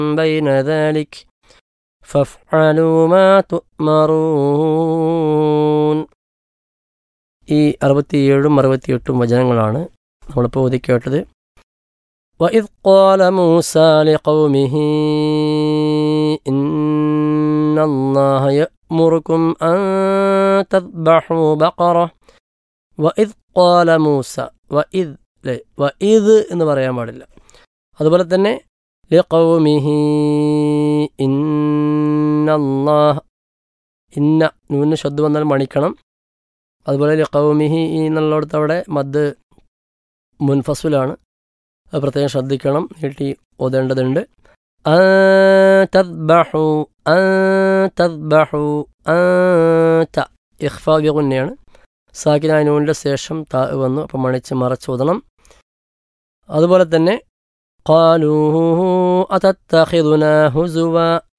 بين ذلك فافعلوا ما تؤمرون ഈ അറുപത്തിയേഴും അറുപത്തിയെട്ടും വചനങ്ങളാണ് നമ്മളിപ്പോൾ ഓതി കേട്ടത് وإذ قال موسى لقومه إن الله يأمركم أن تذبحوا بقرة وإذ قال موسى وإذ ലെ വഇദ് എന്ന് പറയാൻ പാടില്ല അതുപോലെ തന്നെ ലിഖൗമിഹി ഇന്നല്ലാഹ ഇന്ന നൂന് ശബ്ദ വന്നാൽ മണിക്കണം അതുപോലെ ലിഖൗമിഹി എന്നുള്ളിടത്ത് അവിടെ മദ് മുൻഫസുലാണ് അത് പ്രത്യേകം ശ്രദ്ധിക്കണം നീട്ടി ഓതേണ്ടതുണ്ട് ആ തദ്ബഹു ആ തദ്ബഹു ആ ത ഇഖ്ഫാ ബിഗുന്നയാണ് സാക്കിന നൂനിൻ്റെ ശേഷം താ വന്നു അപ്പം മണിച്ച് മറച്ചോദണം അതുപോലെ തന്നെ ഖാലൂ അതത്തഖിദുന ഹുസുവ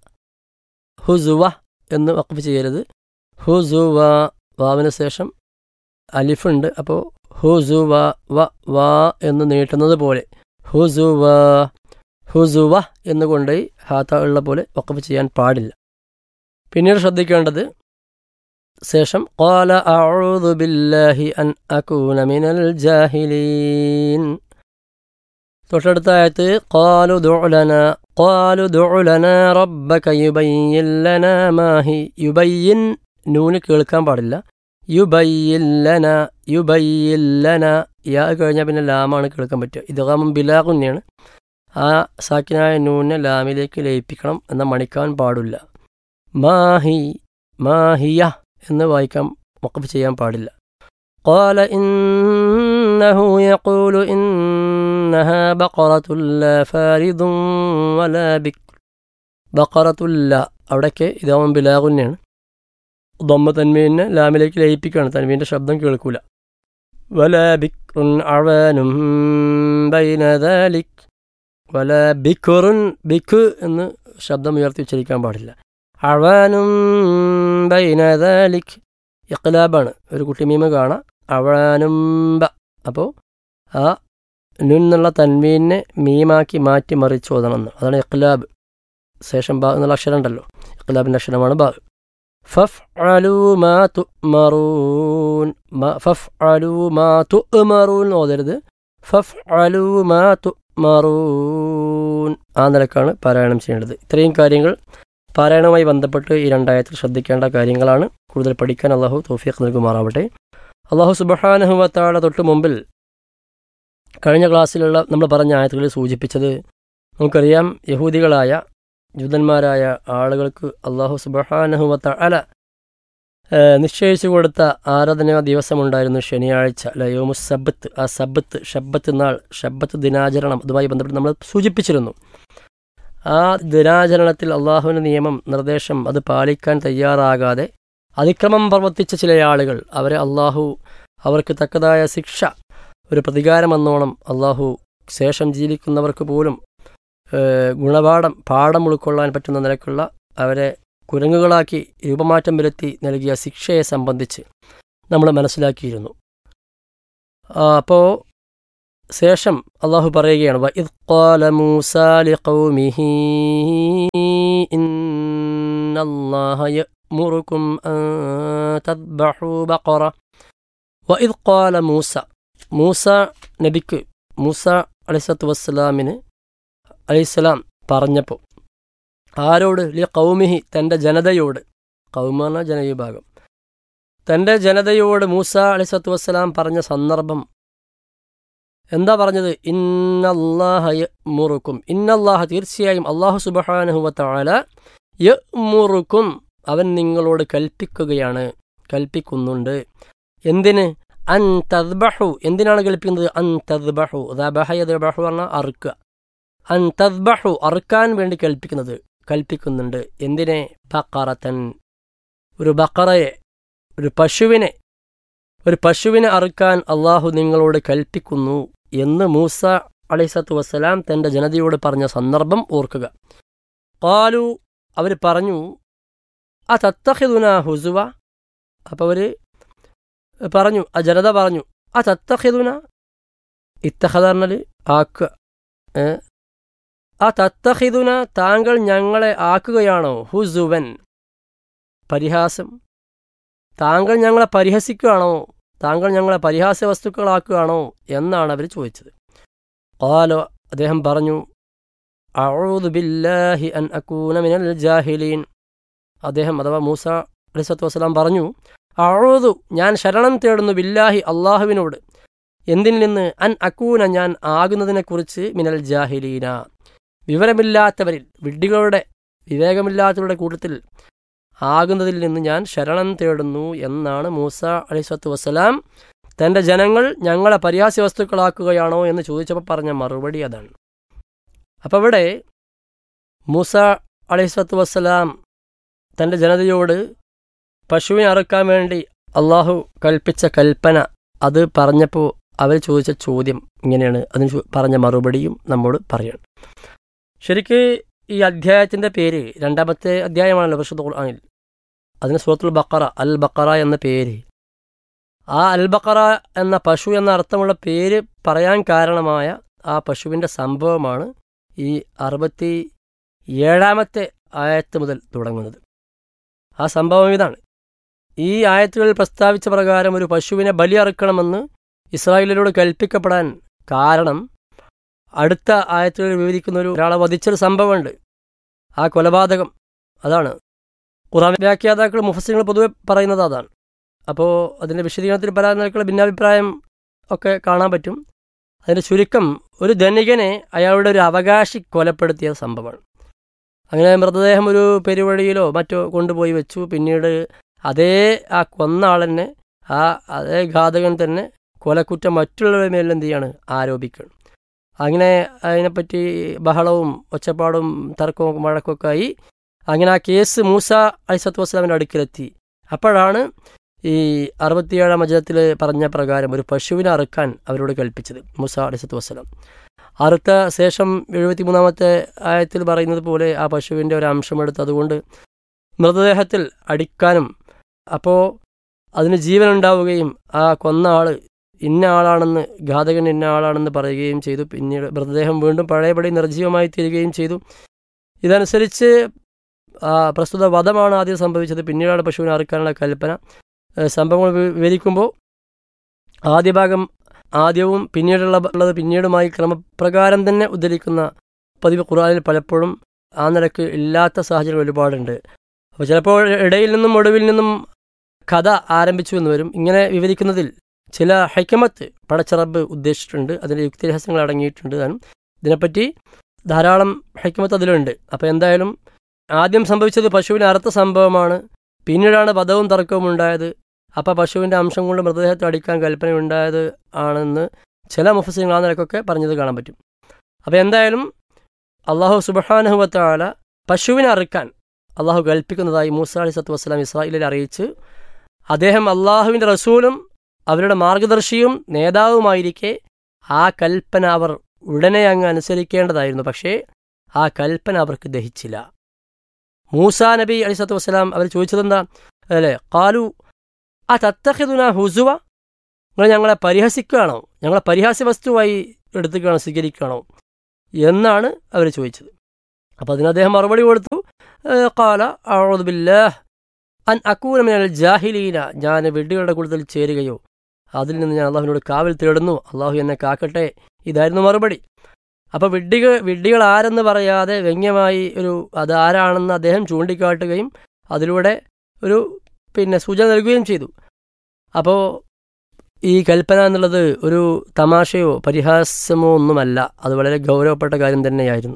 ഹുസുവ എന്ന് വഖഫ് ചെയ്യരുത് ഹുസുവ വാവിന് ശേഷം അലിഫുണ്ട് അപ്പോൾ ഹുസുവ വ വാ എന്ന് നീട്ടുന്നത് പോലെ ഹുസുവ ഹുസുവ എന്നുകൊണ്ട് ഹാത്ത ഉള്ള പോലെ വഖഫ് ചെയ്യാൻ പാടില്ല പിന്നീട് ശ്രദ്ധിക്കേണ്ടത് ശേഷം قال أعوذ بالله أن أكون من الجاهلين തൊട്ടടുത്ത ആയത്ത് قالوا دع لنا قالوا دع لنا ربك يبين لنا ما هي يبين നൂന് കേൾക്കാൻ പാടില്ല യുബയ്യിൻ ലന യുബയ്യിൻ ലന യാ കഴിഞ്ഞാൽ പിന്നെ ലാമാണ് കേൾക്കാൻ പറ്റുക ഇദ്ഗാമും ബിലാഖുന്നെയാണ് ആ സാക്കിനായ നൂനെ ലാമിലേക്ക് ലയിപ്പിക്കണം എന്ന മണിക്കാൻ പാടില്ല മാഹി മാഹിയ എന്ന് വായിക്കാൻ വഖഫ് ചെയ്യാൻ പാടില്ല قال إنه يقول إنها بقرة لا فارض ولا بكر بقرة لا അവിടേക്ക് ഇതാവും ബിലാകുന്നെയാണ് ദമ്മ തന്മീനെ ലാമിലേക്ക് ലയിപ്പിക്കുകയാണ് തന്മീൻ്റെ ശബ്ദം കേൾക്കൂല വല ബിക്റുൻ അഴനും ബൈന ദാലിക് വല ബിക്കുറുൻ ബിക്കു എന്ന് ശബ്ദം ഉയർത്തി ഉച്ചരിക്കാൻ പാടില്ല അഴാനും ബൈനദാലിക് ഇഖ്ലാബാണ് ഒരു കുട്ടിമീമ കാണാം അഴാനും ബ അപ്പോൾ ആ നുന്നുള്ള തൻവീനെ മീമാക്കി മാറ്റി മറിച്ച് ഓതണം എന്ന് അതാണ് ഇഖ്ലാബ് ശേഷം ബ എന്നുള്ള അക്ഷരം ഉണ്ടല്ലോ ഇഖ്ലാബിൻ്റെ അക്ഷരമാണ് ബ ഫഫ് അലു മാ തുമറൂൻ ഫഫ് അലു മാ തുമറൂൻ എന്ന് ഓതരുത് ഫഫ് അലു മാ തുമറൂൻ ആ നിലക്കാണ് പാരായണം ചെയ്യേണ്ടത് ഇത്രയും കാര്യങ്ങൾ പാരായണവുമായി ബന്ധപ്പെട്ട് ഈ രണ്ടായത്തിൽ ശ്രദ്ധിക്കേണ്ട കാര്യങ്ങളാണ് കൂടുതൽ പഠിക്കാൻ അള്ളാഹു തോഫിയക്ക് നൽകുമാറാവട്ടെ അള്ളാഹു സുബഹാനഹുവത്താഴ തൊട്ട് മുമ്പിൽ കഴിഞ്ഞ ക്ലാസ്സിലുള്ള നമ്മൾ പറഞ്ഞ ആയത്തുകളിൽ സൂചിപ്പിച്ചത് നമുക്കറിയാം യഹൂദികളായ ജൂതന്മാരായ ആളുകൾക്ക് അള്ളാഹു സുബഹാനഹുവത്ത അല നിശ്ചയിച്ചു കൊടുത്ത ആരാധനാ ദിവസമുണ്ടായിരുന്നു ശനിയാഴ്ച ലയോമു സബത്ത് ആ സബത്ത് ഷബ്ബത്ത് നാൾ ഷബ്ബത്ത് ദിനാചരണം അതുമായി ബന്ധപ്പെട്ട് നമ്മൾ സൂചിപ്പിച്ചിരുന്നു ആ ദിനാചരണത്തിൽ അള്ളാഹുവിൻ്റെ നിയമം നിർദ്ദേശം അത് പാലിക്കാൻ തയ്യാറാകാതെ അതിക്രമം പ്രവർത്തിച്ച ചില ആളുകൾ അവരെ അള്ളാഹു അവർക്ക് തക്കതായ ശിക്ഷ ഒരു പ്രതികാരമെന്നോണം അള്ളാഹു ശേഷം ജീവിക്കുന്നവർക്ക് പോലും ഗുണപാഠം പാഠം ഉൾക്കൊള്ളാൻ പറ്റുന്ന നിലക്കുള്ള അവരെ കുരങ്ങുകളാക്കി രൂപമാറ്റം വരുത്തി നൽകിയ ശിക്ഷയെ സംബന്ധിച്ച് നമ്മൾ മനസ്സിലാക്കിയിരുന്നു അപ്പോൾ ശേഷം അള്ളാഹു പറയുകയാണ് وَإِذْ قَالَ مُوسَى لِقَوْمِهِ إِنَّ اللَّهَ يَأْمُرُكُمْ أَن تَذْبَحُوا بَقَرَةً وَإِذْ قَالَ മൂസ മൂസ നബിക്ക് മൂസ അലിസത്ത് വസ്സലാമിന് അലിസ്ലാം പറഞ്ഞപ്പോൾ ആരോട് ലി കൗമിഹി തൻ്റെ ജനതയോട് കൗമെന്ന ജനവിഭാഗം തൻ്റെ ജനതയോട് മൂസ അലിസത്ത് വസ്സലാം പറഞ്ഞ സന്ദർഭം എന്താ പറഞ്ഞത് ഇന്നല്ലാഹ മുറുക്കും ഇന്നല്ലാഹ തീർച്ചയായും അള്ളാഹു സുബഹാനുഹുവത്താല യ മുറുക്കും അവൻ നിങ്ങളോട് കൽപ്പിക്കുകയാണ് കൽപ്പിക്കുന്നുണ്ട് എന്തിന് അൻ തദ്ബഹു എന്തിനാണ് കൽപ്പിക്കുന്നത് അൻ തദ്ബഹു ദബഹു പറഞ്ഞാൽ അറുക്കുക അൻ തദ്ബഹു അറുക്കാൻ വേണ്ടി കൽപ്പിക്കുന്നത് കൽപ്പിക്കുന്നുണ്ട് എന്തിനെ ബക്കറത്തൻ ഒരു ബക്കറയെ ഒരു പശുവിനെ ഒരു പശുവിനെ അറുക്കാൻ അള്ളാഹു നിങ്ങളോട് കൽപ്പിക്കുന്നു എന്ന് മൂസ അലൈസത്തു വസ്സലാം തൻ്റെ ജനതയോട് പറഞ്ഞ സന്ദർഭം ഓർക്കുക കാലു അവർ പറഞ്ഞു ആ തത്തഹിദുന ഹുസുവ അപ്പോൾ അവർ പറഞ്ഞു ആ ജനത പറഞ്ഞു ആ തത്തഹിദുന ഇത്തഹദ പറഞ്ഞാൽ ആക്കുക ആ തത്തഹിദുന താങ്കൾ ഞങ്ങളെ ആക്കുകയാണോ ഹുസുവൻ പരിഹാസം താങ്കൾ ഞങ്ങളെ പരിഹസിക്കുകയാണോ താങ്കൾ ഞങ്ങളെ പരിഹാസ വസ്തുക്കളാക്കുകയാണോ എന്നാണ് അവർ ചോദിച്ചത് കാലോ അദ്ദേഹം പറഞ്ഞു അഊദു ബില്ലാഹി അൻ അക്കൂന മിനൽ ജാഹിലീൻ അദ്ദേഹം അഥവാ മൂസ അലിസ്വത്ത് വസ്സലാം പറഞ്ഞു അഴുതു ഞാൻ ശരണം തേടുന്നു ബില്ലാഹി അള്ളാഹുവിനോട് എന്തിൽ നിന്ന് അൻ അക്കൂന ഞാൻ ആകുന്നതിനെക്കുറിച്ച് മിനൽ ജാഹിലീന വിവരമില്ലാത്തവരിൽ വിഡ്ഢികളുടെ വിവേകമില്ലാത്തവരുടെ കൂട്ടത്തിൽ ആകുന്നതിൽ നിന്ന് ഞാൻ ശരണം തേടുന്നു എന്നാണ് മൂസ അലിസ്വത്ത് വസ്സലാം തൻ്റെ ജനങ്ങൾ ഞങ്ങളെ പരിഹാസ്യ വസ്തുക്കളാക്കുകയാണോ എന്ന് ചോദിച്ചപ്പോൾ പറഞ്ഞ മറുപടി അതാണ് അപ്പം ഇവിടെ മൂസ അലിസ്വത്ത് വസ്സലാം തൻ്റെ ജനതയോട് പശുവിനെ അറുക്കാൻ വേണ്ടി അള്ളാഹു കൽപ്പിച്ച കൽപ്പന അത് പറഞ്ഞപ്പോൾ അവർ ചോദിച്ച ചോദ്യം ഇങ്ങനെയാണ് അതിന് ചോ- പറഞ്ഞ മറുപടിയും നമ്മോട് പറയണം ശരിക്ക് ഈ അധ്യായത്തിൻ്റെ പേര് രണ്ടാമത്തെ അധ്യായമാണല്ലോ പരിശുദ്ധ ഖുർആനിൽ അതിന് സൂറത്തുൽ ബക്കറ അൽ ബക്കറ എന്ന പേര് ആ അൽ ബക്കറ എന്ന പശു എന്ന അർത്ഥമുള്ള പേര് പറയാൻ കാരണമായ ആ പശുവിൻ്റെ സംഭവമാണ് ഈ അറുപത്തി ഏഴാമത്തെ ആയത്ത് മുതൽ തുടങ്ങുന്നത് ആ സംഭവം ഇതാണ് ഈ ആയത്തുകളിൽ പ്രസ്താവിച്ച പ്രകാരം ഒരു പശുവിനെ ബലിയറുക്കണമെന്ന് ഇസ്രായേലിനോട് കൽപ്പിക്കപ്പെടാൻ കാരണം അടുത്ത ആയത്തുകളിൽ വിവരിക്കുന്ന ഒരു ഒരാളെ വധിച്ചൊരു സംഭവമുണ്ട് ആ കൊലപാതകം അതാണ് ഖുറാൻ വ്യാഖ്യാതാക്കൾ മുഫസിങ്ങൾ പൊതുവെ പറയുന്നത് അതാണ് അപ്പോൾ അതിൻ്റെ വിശദീകരണത്തിൽ പല നിലക്കുള്ള ഭിന്നാഭിപ്രായം ഒക്കെ കാണാൻ പറ്റും അതിൻ്റെ ചുരുക്കം ഒരു ധനികനെ അയാളുടെ ഒരു അവകാശി കൊലപ്പെടുത്തിയ സംഭവമാണ് അങ്ങനെ മൃതദേഹം ഒരു പെരുവഴിയിലോ മറ്റോ കൊണ്ടുപോയി വെച്ചു പിന്നീട് അതേ ആ കൊന്ന ആളെന്നെ ആ അതേ ഘാതകൻ തന്നെ കൊലക്കുറ്റം മറ്റുള്ളവരുടെ മേൽ എന്ത് ചെയ്യാണ് ആരോപിക്കണം അങ്ങനെ അതിനെപ്പറ്റി ബഹളവും ഒച്ചപ്പാടും തർക്കവും വഴക്കൊക്കെ ആയി അങ്ങനെ ആ കേസ് മൂസ അലിസത്ത് വസ്ലാമിൻ്റെ അടുക്കിലെത്തി അപ്പോഴാണ് ഈ അറുപത്തിയേഴാം അജത്തിൽ പറഞ്ഞ പ്രകാരം ഒരു പശുവിനെ അറുക്കാൻ അവരോട് കൽപ്പിച്ചത് മൂസ അലിസത്ത് വസ്സലാം അറുത്ത ശേഷം എഴുപത്തിമൂന്നാമത്തെ ആയത്തിൽ പറയുന്നത് പോലെ ആ പശുവിൻ്റെ ഒരു അംശമെടുത്ത് അതുകൊണ്ട് മൃതദേഹത്തിൽ അടിക്കാനും അപ്പോൾ അതിന് ജീവനുണ്ടാവുകയും ആ കൊന്ന ആൾ ഇന്ന ആളാണെന്ന് ഘാതകൻ ഇന്ന ആളാണെന്ന് പറയുകയും ചെയ്തു പിന്നീട് മൃതദേഹം വീണ്ടും പഴയപടി നിർജ്ജീവമായി തീരുകയും ചെയ്തു ഇതനുസരിച്ച് ആ പ്രസ്തുത വധമാണ് ആദ്യം സംഭവിച്ചത് പിന്നീടാണ് പശുവിനെ അറുക്കാനുള്ള കൽപ്പന ഏഹ് സംഭവങ്ങൾ വി- വിവരിക്കുമ്പോൾ ആദ്യ ഭാഗം ആദ്യവും പിന്നീടുള്ള ഉള്ളത് പിന്നീടുമായി ക്രമപ്രകാരം തന്നെ ഉദ്ധരിക്കുന്ന പതിവ് ഖുർആനിൽ പലപ്പോഴും ആ നിലക്ക് ഇല്ലാത്ത സാഹചര്യം ഒരുപാടുണ്ട് അപ്പോൾ ചിലപ്പോൾ ഇടയിൽ നിന്നും ഒടുവിൽ നിന്നും കഥ ആരംഭിച്ചു എന്ന് വരും ഇങ്ങനെ വിവരിക്കുന്നതിൽ ചില ഹൈക്കമത്ത് പടച്ചറബ് ഉദ്ദേശിച്ചിട്ടുണ്ട് അതിൻ്റെ യുക്തിരഹസ്യങ്ങൾ അടങ്ങിയിട്ടുണ്ട് താനും ഇതിനെപ്പറ്റി ധാരാളം ഹൈക്കമത്ത് അതിലുണ്ട് അപ്പോൾ എന്തായാലും ആദ്യം സംഭവിച്ചത് പശുവിനെ അറുത്ത സംഭവമാണ് പിന്നീടാണ് വധവും തർക്കവും ഉണ്ടായത് അപ്പോൾ പശുവിൻ്റെ അംശം കൊണ്ട് മൃതദേഹത്തെ അടിക്കാൻ കൽപ്പനയുണ്ടായത് ആണെന്ന് ചില മുഫസിങ്ങൾ ആ നിലക്കൊക്കെ പറഞ്ഞത് കാണാൻ പറ്റും അപ്പോൾ എന്തായാലും അള്ളാഹു സുബഹാനഹുവത്താല പശുവിനെ അറുക്കാൻ അള്ളാഹു കൽപ്പിക്കുന്നതായി മൂസ അലി സത്തു വസ്സലാം ഇസ്രായേലിൽ അറിയിച്ച് അദ്ദേഹം അള്ളാഹുവിൻ്റെ റസൂലും അവരുടെ മാർഗദർശിയും നേതാവുമായിരിക്കെ ആ കൽപ്പന അവർ ഉടനെ അങ്ങ് അനുസരിക്കേണ്ടതായിരുന്നു പക്ഷേ ആ കൽപ്പന അവർക്ക് ദഹിച്ചില്ല മൂസ നബി അലി സത്തു വസ്സലാം അവർ ചോദിച്ചതെന്താ അല്ലേ കാലു ആ തത്തഹിദുന ഹുസുവ നിങ്ങൾ ഞങ്ങളെ പരിഹസിക്കുകയാണോ ഞങ്ങളെ പരിഹാസ്യ വസ്തുവായി എടുത്തുകയാണോ സ്വീകരിക്കുകയാണോ എന്നാണ് അവർ ചോദിച്ചത് അപ്പോൾ അതിന് അദ്ദേഹം മറുപടി കൊടുത്തു ഏഹ് കാല അഴുബില്ലാഹ് അൻ അക്കൂന മിനൽ ജാഹിലീന ഞാൻ വെഡ്ഡികളുടെ കൂടുതൽ ചേരുകയോ അതിൽ നിന്ന് ഞാൻ അള്ളാഹുവിനോട് കാവൽ തേടുന്നു അള്ളാഹു എന്നെ കാക്കട്ടെ ഇതായിരുന്നു മറുപടി അപ്പോൾ വിഡ്ഢികൾ വിഡ്ഢികൾ ആരെന്ന് പറയാതെ വ്യംഗ്യമായി ഒരു അതാരാണെന്ന് അദ്ദേഹം ചൂണ്ടിക്കാട്ടുകയും അതിലൂടെ ഒരു പിന്നെ സൂചന നൽകുകയും ചെയ്തു അപ്പോൾ ഈ കൽപ്പന എന്നുള്ളത് ഒരു തമാശയോ പരിഹാസമോ ഒന്നുമല്ല അത് വളരെ ഗൗരവപ്പെട്ട കാര്യം തന്നെയായിരുന്നു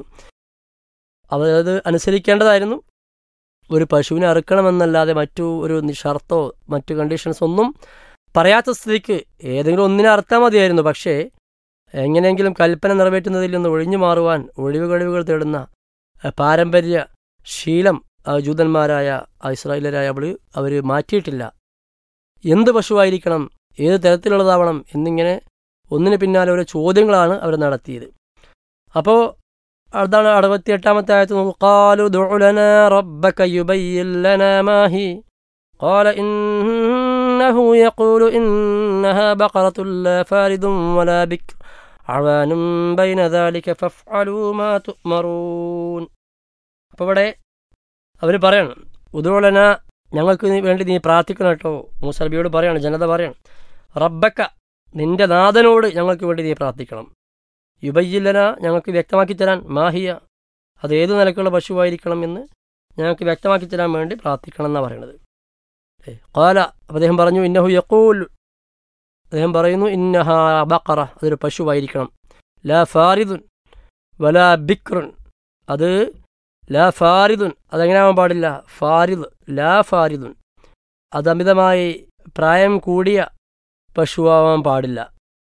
അവരത് അനുസരിക്കേണ്ടതായിരുന്നു ഒരു പശുവിനെ അറുക്കണമെന്നല്ലാതെ മറ്റു ഒരു നി- ഷർത്തോ മറ്റു കണ്ടീഷൻസ് ഒന്നും പറയാത്ത സ്ഥിതിക്ക് ഏതെങ്കിലും ഒന്നിനെ അറുത്താൽ മതിയായിരുന്നു പക്ഷേ എങ്ങനെയെങ്കിലും കൽപ്പന നിറവേറ്റുന്നതിൽ നിന്ന് ഒഴിഞ്ഞു മാറുവാൻ ഒഴിവ് കഴിവുകൾ തേടുന്ന അഹ് പാരമ്പര്യ ശീലം ആ ജൂതന്മാരായ ആ ഇസ്രായേലരായ അവൾ അവർ മാറ്റിയിട്ടില്ല എന്ത് പശുവായിരിക്കണം ഏത് തരത്തിലുള്ളതാവണം എന്നിങ്ങനെ ഒന്നിന് പിന്നാലെ ഓരോ ചോദ്യങ്ങളാണ് അവർ നടത്തിയത് അപ്പോൾ അതാണ് അറുപത്തിയെട്ടാമത്തെ ആയത്ത് നോക്കൂ ഖാലു ദുഉ ലനാ റബ്ബക യുബയ്യിൻ ലനാ മാ ഹി قال إنه يقول إنها بقرة لا فارض ولا بكر അഴവാനും ബൈന ദാലിക ഫഫ്അലൂ മാ തുഅ്മറൂൻ അപ്പോൾ ഇവിടെ അവർ പറയണം ഉദോളന ഞങ്ങൾക്ക് നീ വേണ്ടി നീ പ്രാർത്ഥിക്കണം കേട്ടോ മൂസൽബിയോട് പറയാണ് ജനത പറയണം റബ്ബക്ക നിന്റെ നാഥനോട് ഞങ്ങൾക്ക് വേണ്ടി നീ പ്രാർത്ഥിക്കണം യുബയ്യില്ലന ഞങ്ങൾക്ക് വ്യക്തമാക്കി തരാൻ മാഹിയ അത് ഏത് നിലക്കുള്ള പശുവായിരിക്കണം എന്ന് ഞങ്ങൾക്ക് വ്യക്തമാക്കി തരാൻ വേണ്ടി പ്രാർത്ഥിക്കണം എന്നാണ് പറയണത് ഏ, ഖാല അപ്പോൾ അദ്ദേഹം പറഞ്ഞു ഇന്നഹു യക്കൂൽ അദ്ദേഹം പറയുന്നു ഇന്നഹ ബക്കറ അതൊരു പശുവായിരിക്കണം ലാ ഫാരിദുൻ വലാ ബിക്രുൻ അത് ലാ ഫാരിദുൻ അതെങ്ങനെയാവാൻ പാടില്ല ഫാരിദ് ലാ ഫാരിദുൻ അത് അമിതമായി പ്രായം കൂടിയ പശുവാവാൻ പാടില്ല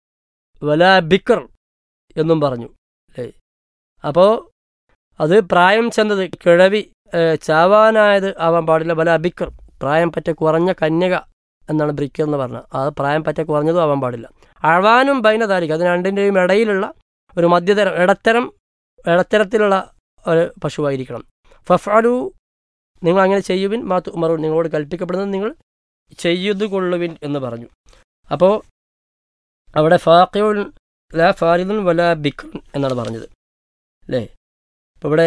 വലാ ബിക്കർ എന്നും പറഞ്ഞു അല്ലേ അപ്പോൾ അത് പ്രായം ചെന്നത് കിഴവി ഏ, ചാവാനായത് ആവാൻ പാടില്ല വല ബിക്കർ പ്രായം പറ്റ കുറഞ്ഞ കന്യക എന്നാണ് ബ്രിക്കർ എന്ന് പറഞ്ഞത് അത് പ്രായം പറ്റ കുറഞ്ഞതും ആവാൻ പാടില്ല അഴവാനും ബൈനതാരിക്കും അത് രണ്ടിൻ്റെയും ഇടയിലുള്ള ഒരു മധ്യതരം ഇടത്തരം ഇടത്തരത്തിലുള്ള ഒരു പശുവായിരിക്കണം ഫഫ്അലു നിങ്ങൾ അങ്ങനെ ചെയ്യുവിൻ മാത്തു ഉമറു നിങ്ങളോട് കൽപ്പിക്കപ്പെടുന്നത് നിങ്ങൾ ചെയ്തു കൊള്ളുവിൻ എന്ന് പറഞ്ഞു അപ്പോൾ അവിടെ ഫാഖിയുൽ ലാ ഫാരിദുൻ വല ബിക്രുൻ എന്നാണ് പറഞ്ഞത് അല്ലേ അപ്പോൾ ഇവിടെ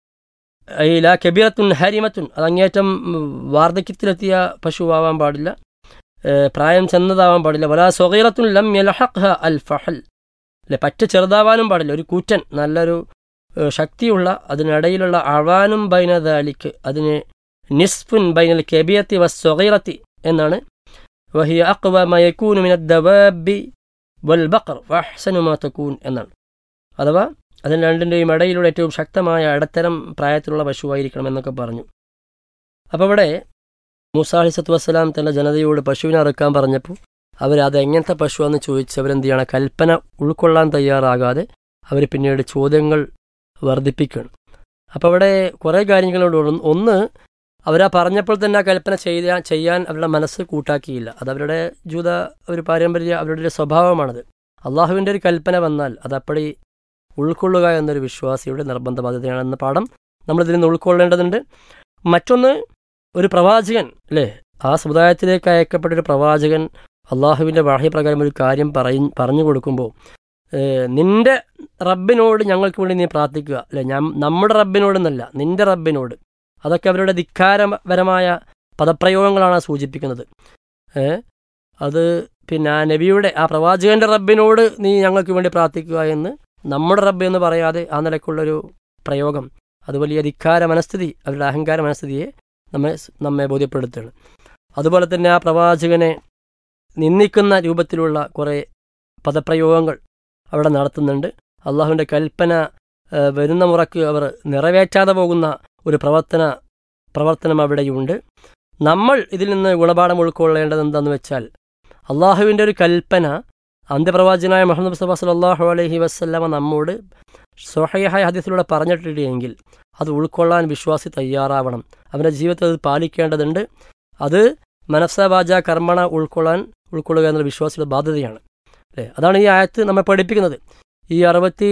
ഈ ലാ കബീറത്തുൻ ഹരിമത്തുൻ അത് അങ്ങേറ്റം ഉം, വാർദ്ധക്യത്തിലെത്തിയ പശുവാവാൻ പാടില്ല ഏ, പ്രായം ചെന്നതാവാൻ പാടില്ല വലാ സ്വകീറത്തുൻ ലം യലഹഖ്ഹ അൽ ഫഹൽ അല്ലെ പറ്റ ചെറുതാവാനും പാടില്ല ഒരു കൂറ്റൻ നല്ലൊരു ഏ, ശക്തിയുള്ള അതിനിടയിലുള്ള അവാനും ബൈന ദാലിക്ക് അതിന് നിസ്ഫുൻ ബൈനൽ കെബിയത്തി വ സ്വകീറത്തി എന്നാണ് വഹിയ അക്വ മയക്കൂനു മിന ദവാബി വൽ ബക്കർ വഹ്സനു മാ തക്കൂൻ എന്നാണ് അഥവാ അതിന് രണ്ടിൻ്റെയും ഇടയിലുള്ള ഏറ്റവും ശക്തമായ ഇടത്തരം പ്രായത്തിലുള്ള പശുവായിരിക്കണം എന്നൊക്കെ പറഞ്ഞു അപ്പോൾ ഇവിടെ മൂസ അലിസത്ത് വസ്സലാം തന്റെ ജനതയോട് പശുവിനെ അറുക്കാൻ പറഞ്ഞപ്പോൾ അവർ അത് എങ്ങനത്തെ പശുവാന്ന് ചോദിച്ച് അവരെന്ത് ചെയ്യണം കൽപ്പന ഉൾക്കൊള്ളാൻ തയ്യാറാകാതെ അവർ പിന്നീട് ചോദ്യങ്ങൾ വർദ്ധിപ്പിക്കുകയാണ് അപ്പോൾ അവിടെ കുറേ കാര്യങ്ങളോട് ഒന്ന് അവരാ പറഞ്ഞപ്പോൾ തന്നെ ആ കൽപ്പന ചെയ്യാൻ ചെയ്യാൻ അവരുടെ മനസ്സ് കൂട്ടാക്കിയില്ല അത് അവരുടെ ജൂത ഒരു പാരമ്പര്യ അവരുടെ ഒരു സ്വഭാവമാണത് അള്ളാഹുവിൻ്റെ ഒരു കൽപ്പന വന്നാൽ അത് അപ്പടി ഉൾക്കൊള്ളുക എന്നൊരു വിശ്വാസിയുടെ നിർബന്ധ ബാധ്യതയാണെന്ന പാഠം നമ്മളിതിൽ നിന്ന് ഉൾക്കൊള്ളേണ്ടതുണ്ട് മറ്റൊന്ന് ഒരു പ്രവാചകൻ അല്ലേ ആ സമുദായത്തിലേക്ക് അയക്കപ്പെട്ട ഒരു പ്രവാചകൻ അള്ളാഹുവിൻ്റെ വാഹ്യപ്രകാരം ഒരു കാര്യം പറയും പറഞ്ഞു കൊടുക്കുമ്പോൾ ഏഹ്, നിന്റെ റബ്ബിനോട് ഞങ്ങൾക്ക് വേണ്ടി നീ പ്രാർത്ഥിക്കുക അല്ലെ ഞാൻ നമ്മുടെ റബ്ബിനോടെന്നല്ല നിന്റെ റബ്ബിനോട് അതൊക്കെ അവരുടെ ധിക്കാരപരമായ പദപ്രയോഗങ്ങളാണ് ആ സൂചിപ്പിക്കുന്നത് ഏ അത് പിന്നെ ആ നബിയുടെ ആ പ്രവാചകന്റെ റബ്ബിനോട് നീ ഞങ്ങൾക്ക് വേണ്ടി പ്രാർത്ഥിക്കുക എന്ന് നമ്മുടെ റബ്ബ് എന്ന് പറയാതെ ആ നിലക്കുള്ളൊരു പ്രയോഗം അത് വലിയ ധിക്കാര മനസ്ഥിതി അവരുടെ അഹങ്കാര മനസ്ഥിതിയെ നമ്മെ നമ്മെ ബോധ്യപ്പെടുത്തുകയാണ് അതുപോലെ തന്നെ ആ പ്രവാചകനെ നിന്ദിക്കുന്ന രൂപത്തിലുള്ള കുറേ പദപ്രയോഗങ്ങൾ അവിടെ നടത്തുന്നുണ്ട് അള്ളാഹുവിൻ്റെ കൽപ്പന ആ, വരുന്ന മുറക്ക് അവർ നിറവേറ്റാതെ പോകുന്ന ഒരു പ്രവർത്തന പ്രവർത്തനം അവിടെയുണ്ട് നമ്മൾ ഇതിൽ നിന്ന് ഗുണപാഠം ഉൾക്കൊള്ളേണ്ടത് എന്താണെന്ന് വെച്ചാൽ അള്ളാഹുവിൻ്റെ ഒരു കൽപ്പന അന്ത്യപ്രവാചനായ മുഹമ്മദ് മുസ്തഫ സല്ലാഹു അലൈഹി വസ്ലമ നമ്മോട് സ്വഹയായ ഹദീസിലൂടെ പറഞ്ഞിട്ടില്ലെങ്കിൽ അത് ഉൾക്കൊള്ളാൻ വിശ്വാസി തയ്യാറാവണം അവൻ്റെ ജീവിതത്തിൽ അത് പാലിക്കേണ്ടതുണ്ട് അത് മനസ്സ വാച കർമ്മണ ഉൾക്കൊള്ളാൻ ഉൾക്കൊള്ളുക എന്നുള്ള വിശ്വാസിയുടെ ബാധ്യതയാണ് അല്ലേ അതാണ് ഈ ആയത്ത് നമ്മെ പഠിപ്പിക്കുന്നത് ഈ അറുപത്തി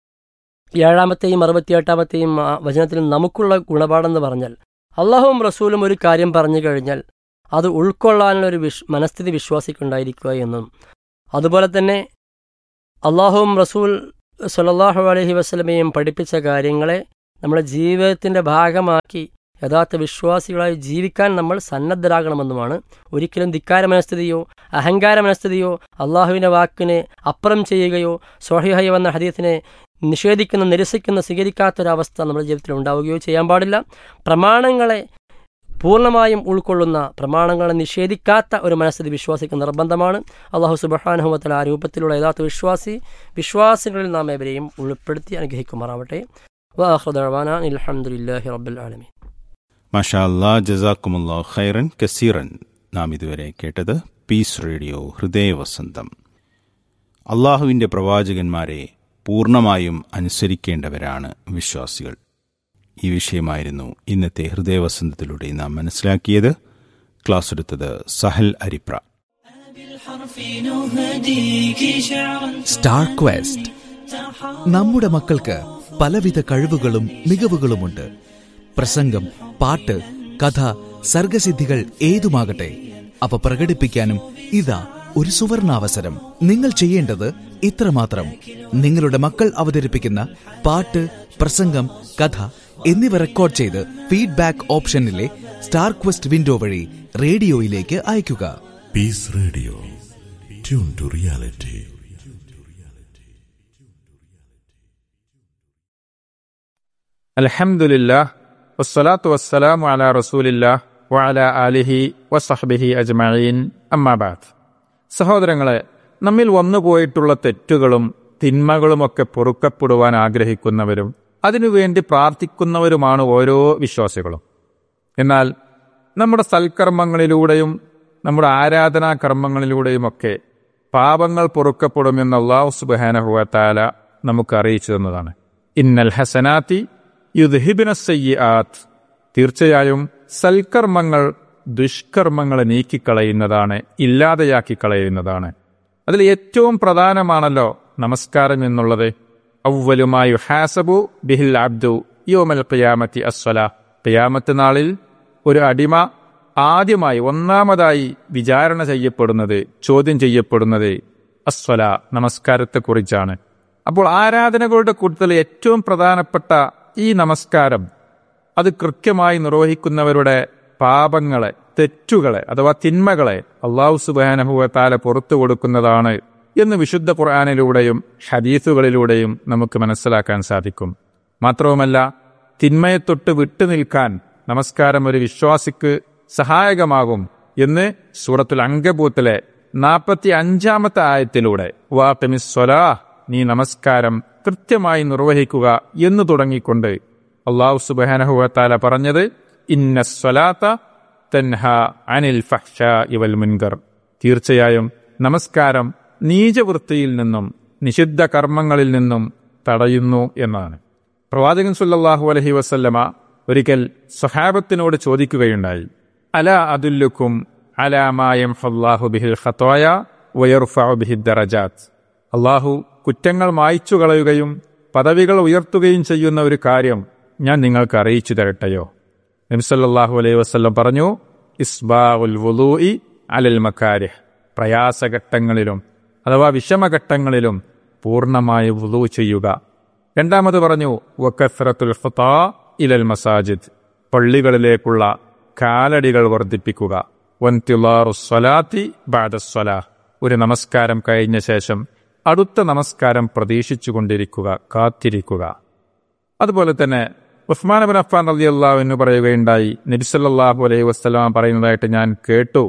ഏഴാമത്തെയും അറുപത്തി എട്ടാമത്തെയും ആ വചനത്തിൽ നമുക്കുള്ള ഗുണപാഠം എന്ന് പറഞ്ഞാൽ അള്ളാഹുവും റസൂലും ഒരു കാര്യം പറഞ്ഞു കഴിഞ്ഞാൽ അത് ഉൾക്കൊള്ളാനുള്ള ഒരു വിഷ് മനസ്ഥിതി വിശ്വാസിക്കുണ്ടായിരിക്കുക എന്നും അതുപോലെ തന്നെ അള്ളാഹുവും റസൂൽ സല്ലല്ലാഹു അലൈഹി വസ്ലമയും പഠിപ്പിച്ച കാര്യങ്ങളെ നമ്മുടെ ജീവിതത്തിൻ്റെ ഭാഗമാക്കി യഥാർത്ഥ വിശ്വാസികളായി ജീവിക്കാൻ നമ്മൾ സന്നദ്ധരാകണമെന്നുമാണ് ഒരിക്കലും ധിക്കാര മനസ്ഥിതിയോ അഹങ്കാര മനസ്ഥിതിയോ അള്ളാഹുവിൻ്റെ വാക്കിനെ അപ്പുറം ചെയ്യുകയോ സ്വഹിഹയ എന്ന ഹദീസിനെ നിഷേധിക്കുന്ന നിരസിക്കുന്ന സ്വീകരിക്കാത്തൊരവസ്ഥ നമ്മുടെ ജീവിതത്തിൽ ഉണ്ടാവുകയോ ചെയ്യാൻ പാടില്ല പ്രമാണങ്ങളെ പൂർണ്ണമായും ഉൾക്കൊള്ളുന്ന പ്രമാണങ്ങളെ നിഷേധിക്കാത്ത ഒരു മനസ്ഥിതി വിശ്വാസിക്ക് നിർബന്ധമാണ് അള്ളാഹു സുബഹാനുഹമത്തല ആ രൂപത്തിലുള്ള യഥാർത്ഥ വിശ്വാസി വിശ്വാസികളിൽ നാം ഏവരെയും ഉൾപ്പെടുത്തി അനുഗ്രഹിക്കുമാറാവട്ടെ വാഹൃദാന അലഹമുല്ലാഹി റബ്ബുൽ ആലമീൻ മാഷാ അല്ലാ ജസാക്കുമുല്ലാ ഖൈറൻ കസീറൻ നാം ഇതുവരെ കേട്ടത് പീസ് റേഡിയോ ഹൃദയവസന്തം അള്ളാഹുവിൻ്റെ പ്രവാചകന്മാരെ പൂർണ്ണമായും അനുസരിക്കേണ്ടവരാണ് വിശ്വാസികൾ ഈ വിഷയമായിരുന്നു ഇന്നത്തെ ഹൃദയവസന്തത്തിലൂടെ നാം മനസ്സിലാക്കിയത് ക്ലാസ് എടുത്തത് സഹൽ അരിപ്ര സ്റ്റാർ ക്വസ്റ്റ് നമ്മുടെ മക്കൾക്ക് പലവിധ കഴിവുകളും മികവുകളുമുണ്ട് പ്രസംഗം പാട്ട് കഥ സർഗസിദ്ധികൾ ഏതുമാകട്ടെ അവ പ്രകടിപ്പിക്കാനും ഇതാ ഒരു സുവർണാവസരം നിങ്ങൾ ചെയ്യേണ്ടത് ഇത്രമാത്രം നിങ്ങളുടെ മക്കൾ അവതരിപ്പിക്കുന്ന പാട്ട് പ്രസംഗം കഥ എന്നിവ റെക്കോർഡ് ചെയ്ത് ഫീഡ്ബാക്ക് ഓപ്ഷനിലെ സ്റ്റാർ ക്വസ്റ്റ് വിൻഡോ വഴി റേഡിയോയിലേക്ക് അയയ്ക്കുക Peace Radio. Tune to reality. അൽഹംദുലില്ലാ വസ്സലാത്തു വസ്സലാമു അലാ റസൂലില്ലാ വഅല ആലിഹി വസഹ്ബിഹി അജ്മഈൻ അമ്മാബാദ് സഹോദരങ്ങളെ നമ്മിൽ വന്നുപോയിട്ടുള്ള തെറ്റുകളും തിന്മകളുമൊക്കെ പൊറുക്കപ്പെടുവാൻ ആഗ്രഹിക്കുന്നവരും അതിനുവേണ്ടി പ്രാർത്ഥിക്കുന്നവരുമാണ് ഓരോ വിശ്വാസികളും എന്നാൽ നമ്മുടെ സൽക്കർമ്മങ്ങളിലൂടെയും നമ്മുടെ ആരാധനാ കർമ്മങ്ങളിലൂടെയുമൊക്കെ പാപങ്ങൾ പൊറുക്കപ്പെടുമെന്ന് അള്ളാഹു സുബാനഹുവ താല നമുക്ക് അറിയിച്ചു തന്നതാണ് ഇന്നൽ ഹസനാത്തി യുദ്ഹിബിന സയ്യാത്ത് തീർച്ചയായും സൽക്കർമ്മങ്ങൾ ദുഷ്കർമ്മങ്ങളെ നീക്കിക്കളയുന്നതാണ് ഇല്ലാതെയാക്കി കളയുന്നതാണ് അതിൽ ഏറ്റവും പ്രധാനമാണല്ലോ നമസ്കാരം എന്നുള്ളത് ഔവലുമായി ഹാസബു ബിഹിൽ അബ്ദു യോമൽ ഖിയാമത്തി അസ്വല ഖിയാമത്ത് നാളിൽ ഒരു അടിമ ആദ്യമായി ഒന്നാമതായി വിചാരണ ചെയ്യപ്പെടുന്നത് ചോദ്യം ചെയ്യപ്പെടുന്നത് അസ്വല നമസ്കാരത്തെക്കുറിച്ചാണ് അപ്പോൾ ആരാധനകളുടെ കൂട്ടത്തിൽ ഏറ്റവും പ്രധാനപ്പെട്ട ഈ നമസ്കാരം അത് കൃത്യമായി നിർവഹിക്കുന്നവരുടെ പാപങ്ങളെ തെറ്റുകളെ അഥവാ തിന്മകളെ അള്ളാഹു സുബാനഹുവ താല പുറത്തു കൊടുക്കുന്നതാണ് എന്ന് വിശുദ്ധ ഖുർആാനിലൂടെയും ഹദീസുകളിലൂടെയും നമുക്ക് മനസ്സിലാക്കാൻ സാധിക്കും മാത്രവുമല്ല തിന്മയെ തൊട്ട് വിട്ടുനിൽക്കാൻ നമസ്കാരം ഒരു വിശ്വാസിക്ക് സഹായകമാകും എന്ന് സൂറത്തുൽ അങ്കബൂത്തിലെ നാൽപ്പത്തി അഞ്ചാമത്തെ ആയത്തിലൂടെ വാത്തമിസ്വലാ നീ നമസ്കാരം കൃത്യമായി നിർവഹിക്കുക എന്ന് തുടങ്ങിക്കൊണ്ട് അള്ളാഹു സുബാനഹുവത്താല പറഞ്ഞത് ഇന്ന സ്വലാത്ത തൻഹ അനിൽ ഫഹ്ഷ ഇവൽ മുൻകർ തീർച്ചയായും നമസ്കാരം നീചവൃത്തിയിൽ നിന്നും നിഷിദ്ധ കർമ്മങ്ങളിൽ നിന്നും തടയുന്നു എന്നാണ് പ്രവാചകൻ സുല്ലല്ലാഹു അലഹി വസല്ലമ ഒരിക്കൽ സ്വഹാബത്തിനോട് ചോദിക്കുകയുണ്ടായി അല അതുല്ലുക്കും അലാമായം ഫല്ലാഹു ബിഹിൽ ഖത്തോയ വയർഫു ബിഹിദ് ദറജാത്ത് അള്ളാഹു കുറ്റങ്ങൾ മായ്ച്ചു കളയുകയും പദവികൾ ഉയർത്തുകയും ചെയ്യുന്ന ഒരു കാര്യം ഞാൻ നിങ്ങൾക്ക് അറിയിച്ചു തരട്ടെയോ നബിസല്ലാഹു അലൈഹി വസ്ല്ലം പറഞ്ഞു ഇസ്ബാഉൽ വുലൂഇ അലൽ മക്കാരിഹ് പ്രയാസഘട്ടങ്ങളിലും അഥവാ വിഷമഘട്ടങ്ങളിലും പൂർണ്ണമായി വുലൂ ചെയ്യുക രണ്ടാമത് പറഞ്ഞു വക്കസ്രത്തുൽ ഫുതാ ഇലൽ മസാജിദ് പള്ളികളിലേക്കുള്ള കാലടികൾ വർദ്ധിപ്പിക്കുക വൻതിലാറു സ്വലാത്തി ബാദസ്വലാ ഒരു നമസ്കാരം കഴിഞ്ഞ ശേഷം അടുത്ത നമസ്കാരം പ്രതീക്ഷിച്ചു കൊണ്ടിരിക്കുക കാത്തിരിക്കുക അതുപോലെ തന്നെ ഉസ്മാൻ ബിൻ അഫ്ഫാൻ റലി അള്ളാഹു എന്ന് പറയുകയുണ്ടായി നബിസല്ലാഹു അലൈഹി വസ്സലാം പറയുന്നതായിട്ട് ഞാൻ കേട്ടു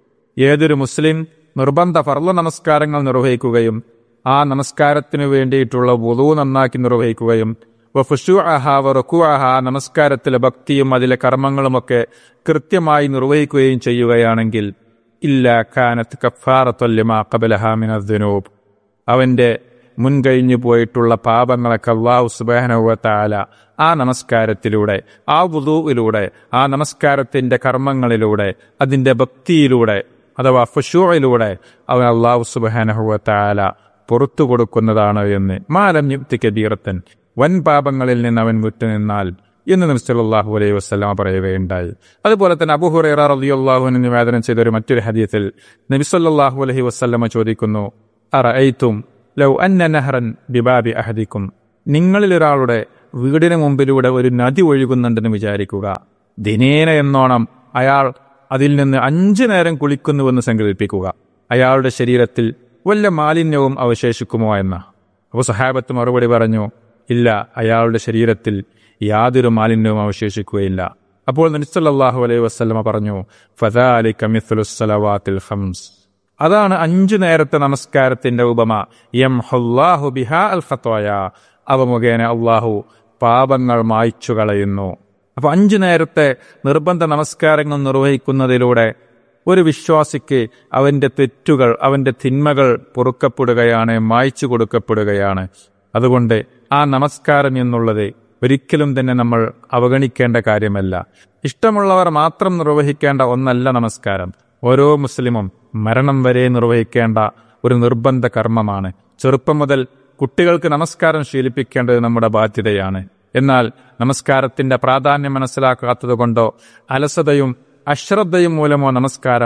ഏതൊരു മുസ്ലിം നിർബന്ധ ഫർള നമസ്കാരങ്ങൾ നിർവഹിക്കുകയും ആ നമസ്കാരത്തിനു വേണ്ടിയിട്ടുള്ള വുളു നന്നാക്കി നിർവഹിക്കുകയും വഫുഷു അഹ വറുക്കു അഹ നമസ്കാരത്തിലെ ഭക്തിയും അതിലെ കർമ്മങ്ങളുമൊക്കെ കൃത്യമായി നിർവഹിക്കുകയും ചെയ്യുകയാണെങ്കിൽ ഇല്ല കാനത്ത് കഫാറത്തൊല്യമാ കബലഹാമിനൂബ് അവന്റെ മുൻകഴിഞ്ഞു പോയിട്ടുള്ള പാപങ്ങളൊക്കെ അള്ളാഹു സുബാനുവത്താല ആ നമസ്കാരത്തിലൂടെ ആ വുദൂവിലൂടെ ആ നമസ്കാരത്തിന്റെ കർമ്മങ്ങളിലൂടെ അതിന്റെ ഭക്തിയിലൂടെ അഥവാ ഫുഷൂയിലൂടെ അവൻ അള്ളാഹു സുബാനഹുവത്താല പുറത്തു കൊടുക്കുന്നതാണ് എന്ന് മാലം യുക്തി കബീറത്തൻ വൻ പാപങ്ങളിൽ നിന്ന് അവൻ വിട്ടുനിന്നാൽ എന്ന് നബി സല്ലല്ലാഹു അലൈഹി വസല്ലമ പറയുകയുണ്ടായി അതുപോലെ തന്നെ അബൂ ഹുറൈറ റളിയല്ലാഹു നിവേദനം ചെയ്ത ഒരു മറ്റൊരു ഹദീസിൽ നബി സല്ലല്ലാഹു അലൈഹി വസല്ലമ ചോദിക്കുന്നു അറഅയ്തും ലൗ അന്ന നഹറൻ ബിബാബി അഹദിക്കും നിങ്ങളിൽ ഒരാളുടെ വീടിന് മുമ്പിലൂടെ ഒരു നദി ഒഴുകുന്നുണ്ടെന്ന് വിചാരിക്കുക ദിനേന എന്നോണം അയാൾ അതിൽ നിന്ന് അഞ്ചു നേരം കുളിക്കുന്നുവെന്ന് സങ്കല്പിക്കുക അയാളുടെ ശരീരത്തിൽ വല്ല മാലിന്യവും അവശേഷിക്കുമോ എന്ന അപ്പോൾ സഹാബത്ത് മറുപടി പറഞ്ഞു ഇല്ല അയാളുടെ ശരീരത്തിൽ യാതൊരു മാലിന്യവും അവശേഷിക്കുകയില്ല അപ്പോൾ നബിസല്ലാഹു അലൈഹി വസ്ലമ പറഞ്ഞു ഫദാലി കമിസുലവാത്തിൽ ഹംസ് അതാണ് അഞ്ചു നേരത്തെ നമസ്കാരത്തിന്റെ ഉപമ യം ഹുല്ലാഹു ബിഹാ അൽ ഖത്തോയ അവ മുഖേന അള്ളാഹു പാപങ്ങൾ മായ്ച്ചു കളയുന്നു അപ്പൊ അഞ്ചു നേരത്തെ നിർബന്ധ നമസ്കാരങ്ങൾ നിർവഹിക്കുന്നതിലൂടെ ഒരു വിശ്വാസിക്ക് അവന്റെ തെറ്റുകൾ അവന്റെ തിന്മകൾ പൊറുക്കപ്പെടുകയാണ് മായ്ച്ചു കൊടുക്കപ്പെടുകയാണ് അതുകൊണ്ട് ആ നമസ്കാരം എന്നുള്ളത് ഒരിക്കലും തന്നെ നമ്മൾ അവഗണിക്കേണ്ട കാര്യമല്ല ഇഷ്ടമുള്ളവർ മാത്രം നിർവഹിക്കേണ്ട ഒന്നല്ല നമസ്കാരം ഓരോ മുസ്ലിമും മരണം വരെ നിർവഹിക്കേണ്ട ഒരു നിർബന്ധ കർമ്മമാണ് ചെറുപ്പം മുതൽ കുട്ടികൾക്ക് നമസ്കാരം ശീലിപ്പിക്കേണ്ടത് നമ്മുടെ ബാധ്യതയാണ് എന്നാൽ നമസ്കാരത്തിന്റെ പ്രാധാന്യം മനസ്സിലാക്കാത്തത് കൊണ്ടോ അലസതയും അശ്രദ്ധയും മൂലമോ നമസ്കാരം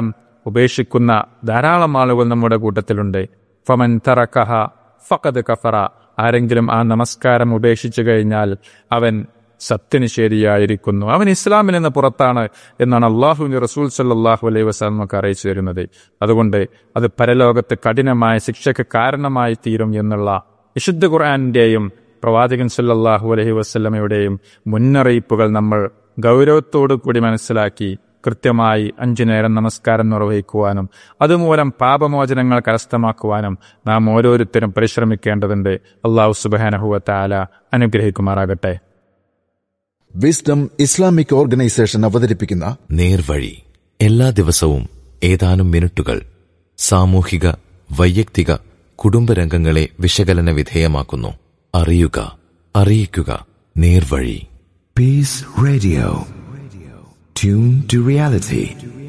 ഉപേക്ഷിക്കുന്ന ധാരാളം ആളുകൾ നമ്മുടെ കൂട്ടത്തിലുണ്ട് ഫമൻ തറക്കഹ ഫഖദ് കഫറ ആരെങ്കിലും ആ നമസ്കാരം ഉപേക്ഷിച്ചു കഴിഞ്ഞാൽ അവൻ സത്യനിഷേധിയായിരിക്കുന്നു അവൻ ഇസ്ലാമിൽ നിന്ന് പുറത്താണ് എന്നാണ് അള്ളാഹുവിന്റെ റസൂൽ സല്ലാഹു അലൈഹി വസ്ലാം നമുക്ക് അറിയിച്ചു തരുന്നത് അതുകൊണ്ട് അത് പരലോകത്ത് കഠിനമായ ശിക്ഷയ്ക്ക് കാരണമായി തീരും എന്നുള്ള വിശുദ്ധ ഖുർആാനിന്റെയും പ്രവാചകൻ സല്ലാഹു അലൈഹി വസ്ലമയുടെയും മുന്നറിയിപ്പുകൾ നമ്മൾ ഗൗരവത്തോടു കൂടി മനസ്സിലാക്കി കൃത്യമായി അഞ്ചു നേരം നമസ്കാരം നിർവഹിക്കുവാനും അതുമൂലം പാപമോചനങ്ങൾ കരസ്ഥമാക്കുവാനും നാം ഓരോരുത്തരും പരിശ്രമിക്കേണ്ടതുണ്ട് അള്ളാഹു സുബാനഹുവ താല അനുഗ്രഹിക്കുമാറാകട്ടെ വിസ്ഡം ഇസ്ലാമിക് ഓർഗനൈസേഷൻ അവതരിപ്പിക്കുന്ന നേർവഴി എല്ലാ ദിവസവും ഏതാനും മിനിറ്റുകൾ സാമൂഹിക വൈയക്തിക കുടുംബരംഗങ്ങളെ വിശകലന വിധേയമാക്കുന്നു അറിയുക അറിയിക്കുക നേർവഴി Peace Radio. Tune to reality.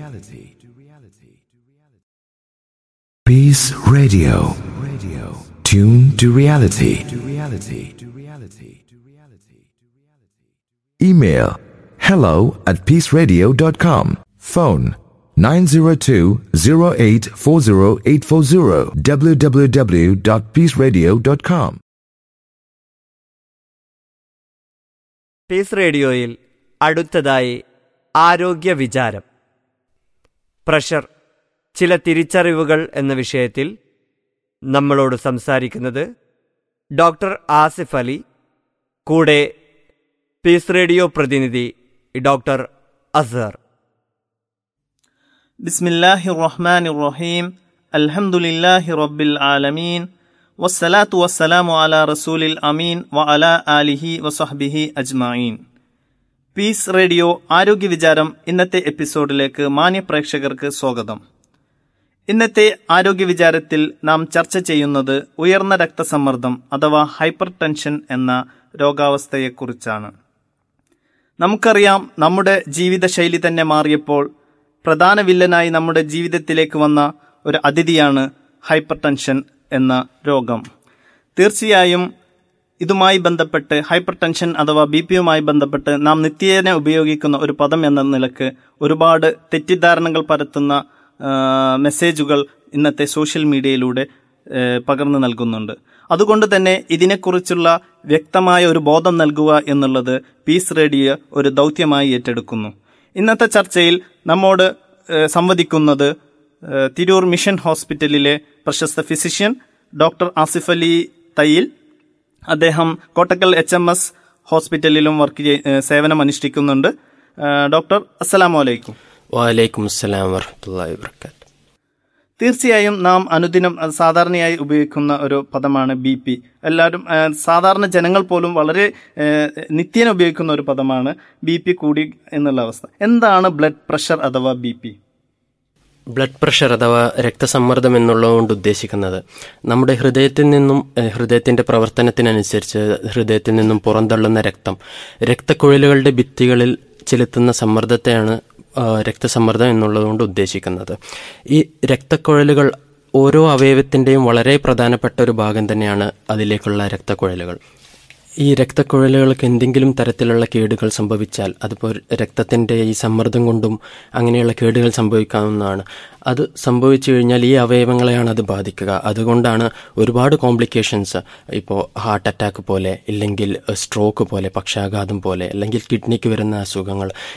Peace Radio. Tune to reality. Email hello at peaceradio.com. Phone 902-0840840 www.peaceradio.com. Peace റേഡിയോയിൽ അടുത്തതായി ആരോഗ്യ വിചാരം പ്രഷർ ചില തിരിച്ചറിവുകൾ എന്ന വിഷയത്തിൽ നമ്മളോട് സംസാരിക്കുന്നത് ഡോക്ടർ ആസിഫ് അലി കൂടെ പീസ് റേഡിയോ പ്രതിനിധി ഡോക്ടർ അസർ بسم الله الرحمن الرحيم الحمد لله رب العالمين والصلاة والسلام على رسول الأمين وعلى آله وصحبه أجمعين പീസ് റേഡിയോ ആരോഗ്യ വിചാരം ഇന്നത്തെ എപ്പിസോഡിലേക്ക് മാന്യ പ്രേക്ഷകർക്ക് സ്വാഗതം ഇന്നത്തെ ആരോഗ്യ വിചാരത്തിൽ നാം ചർച്ച ചെയ്യുന്നത് ഉയർന്ന രക്തസമ്മർദ്ദം അഥവാ ഹൈപ്പർ ടെൻഷൻ എന്ന രോഗാവസ്ഥയെക്കുറിച്ചാണ് നമുക്കറിയാം നമ്മുടെ ജീവിതശൈലി തന്നെ മാറിയപ്പോൾ പ്രധാന വില്ലനായി നമ്മുടെ ജീവിതത്തിലേക്ക് വന്ന ഒരു അതിഥിയാണ് ഹൈപ്പർ ടെൻഷൻ എന്ന രോഗം തീർച്ചയായും ഇതുമായി ബന്ധപ്പെട്ട് ഹൈപ്പർ ടെൻഷൻ അഥവാ ബി പിയുമായി ബന്ധപ്പെട്ട് നാം നിത്യേന ഉപയോഗിക്കുന്ന ഒരു പദം എന്ന നിലക്ക് ഒരുപാട് തെറ്റിദ്ധാരണകൾ പരത്തുന്ന ആ, മെസ്സേജുകൾ ഇന്നത്തെ സോഷ്യൽ മീഡിയയിലൂടെ ഏ, പകർന്നു നൽകുന്നുണ്ട് അതുകൊണ്ട് തന്നെ ഇതിനെക്കുറിച്ചുള്ള വ്യക്തമായ ഒരു ബോധം നൽകുക എന്നുള്ളത് പീസ് റേഡിയോ ഒരു ദൗത്യമായി ഏറ്റെടുക്കുന്നു ഇന്നത്തെ ചർച്ചയിൽ നമ്മോട് ഏ, സംവദിക്കുന്നത് ഏ, തിരൂർ മിഷൻ ഹോസ്പിറ്റലിലെ പ്രശസ്ത ഫിസിഷ്യൻ ഡോക്ടർ ആസിഫ് അലി തയ്യിൽ അദ്ദേഹം കോട്ടക്കൽ എച്ച് എം എസ് ഹോസ്പിറ്റലിലും വർക്ക് ചെയ് ഏ, സേവനം അനുഷ്ഠിക്കുന്നുണ്ട് ഏ, ഡോക്ടർ അസ്സലാമു അലൈക്കും വാലൈക്കും അസ്സലാം വറഹമുല്ലാ വാബർക്കാത്ത് തീർച്ചയായും നാം അനുദിനം അത് സാധാരണയായി ഉപയോഗിക്കുന്ന ഒരു പദമാണ് ബി പി എല്ലാവരും ആ, സാധാരണ ജനങ്ങൾ പോലും വളരെ ആ, നിത്യേന ഉപയോഗിക്കുന്ന ഒരു പദമാണ് ബി പി കൂടി എന്നുള്ള അവസ്ഥ എന്താണ് ബ്ലഡ് പ്രഷർ അഥവാ ബി പി ബ്ലഡ് പ്രഷർ അഥവാ രക്തസമ്മർദ്ദം എന്നുള്ളതുകൊണ്ട് ഉദ്ദേശിക്കുന്നത് നമ്മുടെ ഹൃദയത്തിൽ നിന്നും ഏഹ്, ഹൃദയത്തിന്റെ പ്രവർത്തനത്തിനനുസരിച്ച് ഹൃദയത്തിൽ നിന്നും പുറന്തള്ളുന്ന രക്തം രക്തക്കുഴലുകളുടെ ഭിത്തികളിൽ ചെലുത്തുന്ന സമ്മർദ്ദത്തെയാണ് ആ, രക്തസമ്മർദ്ദം എന്നുള്ളതുകൊണ്ട് ഉദ്ദേശിക്കുന്നത് ഈ രക്തക്കുഴലുകൾ ഓരോ അവയവത്തിന്റെയും വളരെ പ്രധാനപ്പെട്ട ഒരു ഭാഗം തന്നെയാണ് അതിലേക്കുള്ള രക്തക്കുഴലുകൾ ഈ രക്തക്കുഴലുകൾക്ക് എന്തെങ്കിലും തരത്തിലുള്ള കേടുകൾ സംഭവിച്ചാൽ അതിപ്പോൾ രക്തത്തിൻ്റെ ഈ സമ്മർദ്ദം കൊണ്ടും അങ്ങനെയുള്ള കേടുകൾ സംഭവിക്കാവുന്നതാണ് അത് സംഭവിച്ചു കഴിഞ്ഞാൽ ഈ അവയവങ്ങളെയാണ് അത് ബാധിക്കുക അതുകൊണ്ടാണ് ഒരുപാട് കോംപ്ലിക്കേഷൻസ് ഇപ്പോൾ ഹാർട്ട് അറ്റാക്ക് പോലെ ഇല്ലെങ്കിൽ സ്ട്രോക്ക് പോലെ പക്ഷാഘാതം പോലെ അല്ലെങ്കിൽ കിഡ്നിക്ക് വരുന്ന അസുഖങ്ങൾ